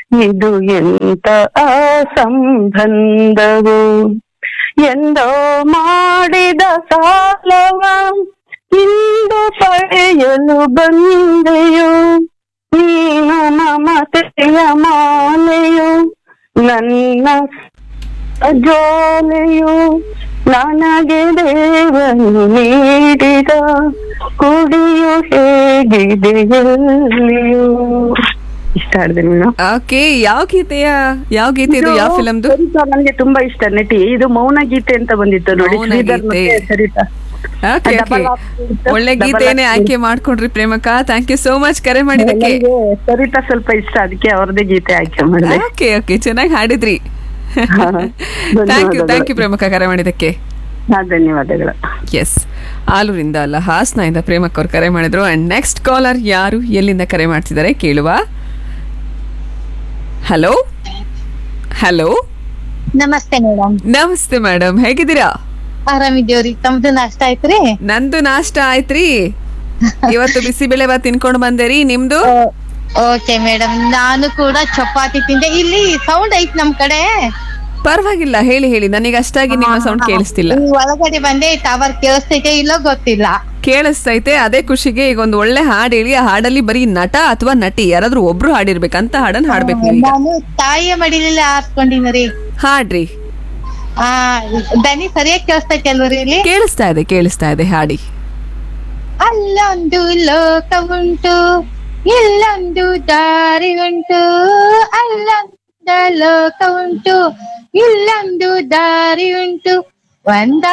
ಇದು ಎಂತ ಅಸಂಬಂಧವು ಎಂದೋ ಮಾಡಿದ ಸಾಲವ ಇಂದು ಪಡೆಯಲು ಬಂದೆಯು ನೀನು ಮಮತೆಯ ಮಾಲೆಯು ನನ್ನ ಜೋಲೆಯು ನನಗೆ ದೇವನು ನೀಡಿದ ಕುಡಿಯು ಹೇಗಿದೆ ಎಲ್ಲಿಯೂ ಇಷ್ಟ ಆಡಿದೆ ಮೇಡಮ್ ಓಕೆ ಯಾವ ಗೀತೆಯ ಯಾವ ಗೀತೆ ಇದು ಯಾವ ಫಿಲಮ್ದು ಸರಿತಾ ನನಗೆ ತುಂಬಾ ಇಷ್ಟ ನಟಿ ಇದು ಮೌನ ಗೀತೆ ಅಂತ ಬಂದಿತ್ತು ನೋಡಿ ಮೌನ ಶ್ರೀಧರ್ ಗೀತೆ. ಮತ್ತೆ Saritha okay Double okay option ಇತ್ತು, ಒಳ್ಳೆ double ಗೀತೆನೆ option. ಆಯ್ಕೆ ಮಾಡ್ಕೊಂಡ್ರಿ Premaka thank you so much ಕರೆ ಮಾಡಿದಕ್ಕೆ ನನಗೆ ಸರಿತಾ ಸ್ವಲ್ಪ ಇಷ್ಟ ಅದಕ್ಕೆ ಅವ್ರದೇ ಗೀತೆ ಆಯ್ಕೆ ಮಾಡಿದೆ ಓಕೆ ಓಕೆ ಚೆನ್ನಾಗಿ ಹಾಡಿದ್ರಿ ಹಾ, ಥ್ಯಾಂಕ್ ಯು ಧನ್ಯವಾದಗಳು. ಥ್ಯಾಂಕ್ ಯು ಪ್ರೇಮಕ ಕರೆ ಮಾಡಿದಕ್ಕೆ ಹಾ ಧನ್ಯವಾದಗಳು ಎಸ್ ಆಲೂರಿಂದ ಅಲ್ಲ ಹಾಸನದಿಂದ ಪ್ರೇಮಕ್ ಅವ್ರು ಕರೆ ಮಾಡಿದ್ರು ಅಂಡ್ ನೆಕ್ಸ್ಟ್ ಕಾಲರ್ ಯಾರು ಎಲ್ಲಿಂದ ಕರೆ ಮಾಡ್ತಿದ್ದಾರೆ ಕೇಳುವ ಹಲೋ ಹಲೋ ನಮಸ್ತೆ ಮೇಡಮ್ ನಮಸ್ತೆ ಮೇಡಮ್ ಹೇಗಿದ್ದೀರಾ ಆರಾಮಿದೇವ್ರಿ ತಮ್ದು ನಾಷ್ಟ ಆಯ್ತ್ರಿ ನಂದು ನಾಷ್ಟ ಆಯ್ತ್ರಿ ಇವತ್ತು ಬಿಸಿಬೇಳೆ ಬಾತ್ ತಿನ್ಕೊಂಡು ಬಂದೇರಿ ನಿಮ್ದು ಓಕೆ ಮೇಡಮ್ ನಾನು ಕೂಡ ಚಪಾತಿ ತಿಂದೆ ಇಲ್ಲಿ ಸೌಂಡ್ ಐತ್ ನಮ್ ಕಡೆ ಪರವಾಗಿಲ್ಲ ಹೇಳಿ ಹೇಳಿ ನನಗೆ ಅಷ್ಟಾಗಿ ನಿಮ್ಮ ಸೌಂಡ್ ಕೇಳಿಸ್ತಿಲ್ಲ ಈ ಒಳಗಡೆ ಬಂದೆ ಟವರ್ ಕೇಳಿಸ್ತೈತೆ ಇಲ್ಲೋ ಗೊತ್ತಿಲ್ಲ ಕೇಳಿಸ್ತೈತೆ ಅದೇ ಖುಷಿಗೆ ಈಗ ಒಂದು ಒಳ್ಳೆ ಹಾಡು ಹೇಳಿ ಆ ಹಾಡಲ್ಲಿ ಬರೀ ನಟ ಅಥವಾ ನಟಿ ಯಾರಾದ್ರೂ ಒಬ್ರು ಹಾಡಿರ್ಬೇಕಂತ ಹಾಡನ್ನ ಹಾಡ್ಬೇಕು ನೀವೀಗ ನಾನು ತಾಯಿಯ ಮಡಿಲಲ್ಲಿ ಆರ್ಸ್ಕೊಂಡಿನರಿ ಹಾಡ್ರಿ ಆ ದನಿ ಸರಿಯಾಗಿ ಕೇಳಿಸ್ತೈತೆ ಅಲ್ವರಿ ಇಲ್ಲಿ ಕೇಳಿಸ್ತಾ ಇದೆ ಕೇಳಿಸ್ತಾ ಇದೆ ಹಾಡಿ ಅಲ್ಲೊಂದು ಲೋಕ ಉಂಟು ಇಲ್ಲೊಂದು ದಾರಿ ಉಂಟು ಅಲ್ಲೊಂದು ಲೋಕ ಉಂಟು ಇಲ್ಲೊಂದು ದಾರಿ ಉಂಟು ಒಂದ